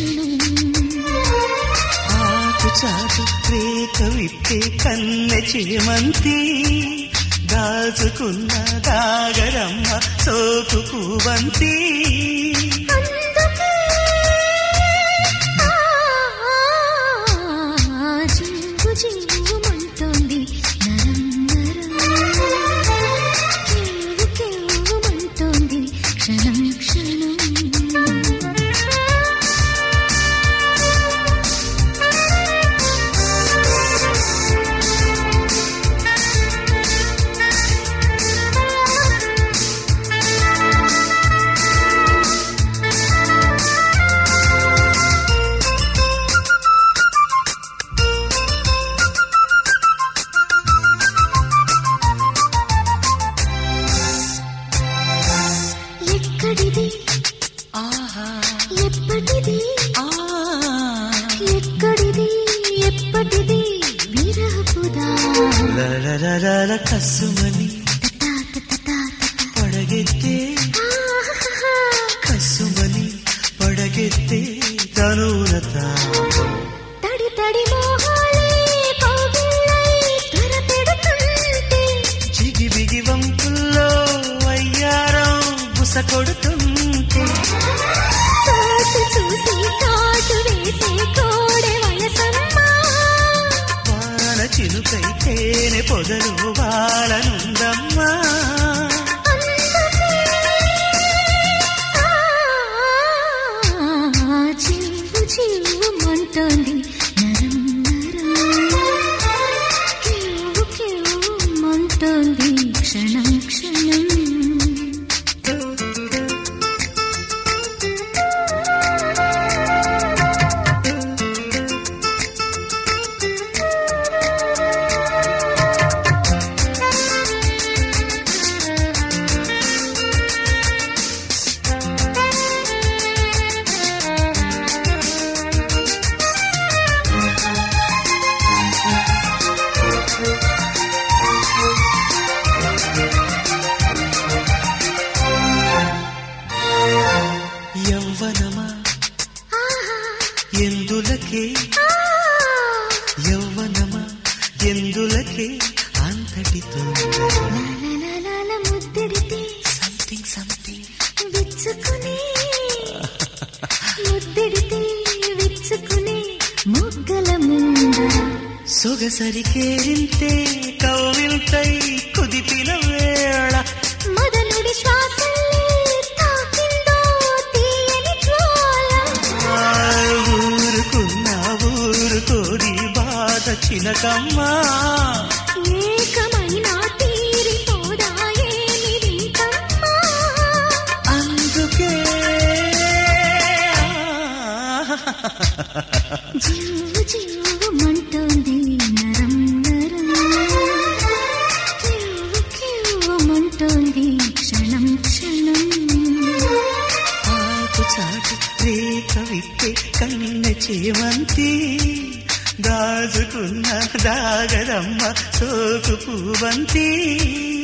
క్షణం ఆకు చాటు రేఖ విప్పే కన్నె చేమంతి దాచుకున్న దాగరమ్మ సోకు పూవంతి అందుకే ఆ జీవు జీవుమంటోంది నరం నరం కేవు కేవుమంటోంది క్షణం క్షణం ఎక్కడిది ఆహా ఎప్పటిది ఆ ఎక్కడిది ఎప్పటిది విరహపుదా లలలలల కసుమని పడగెత్తే కసుమని పడగెత్తే తనువుల తాపం తడి తడి మోహాలే కౌగిళ్ళై త్వరపెడుతుంటే చిగి బిగి వంపుల్లో అయ్యారం బుస కొడుతుంటే తోటు చూసి కాటు వేసే కోడె వయసమ్మా వాన చిలుకై తేనె పొదలు వాళనుందమ్మా ఆ జీవు జీవుమంటోంది నరం నరం కేవు కేవుమంటోంది క్షణం క్షణం యవ్వనమా ఎందులకే యవ్వనమా ఎందులకే అంతటితో లాలాలాల ముద్దిడితే సంథింగ్ సంథింగ్ విచ్చుకునే ముద్దిడితే విచ్చుకునే మొగ్గల ముందర సొగసరికేరింతే కౌవిల్తై కుదిపిన వేళ మొదలుడి శ్వాసల్లే తాకిందో తీయని జ్వాల ఆ ఊరుకున్న ఊరుకోరి బాధ చిలకమ్మా ఏకమైన తీరిపోదా ఏమి వింతమ్మా అందుకే జీవు జీవుమంటోంది నరం నరం కేవు కేవుమంటోంది క్షణం క్షణం ఆకు చాటు రేఖ విప్పే కన్నె చేమంతి దాచుకున్న దాగరమ్మ సోకు పూవంతి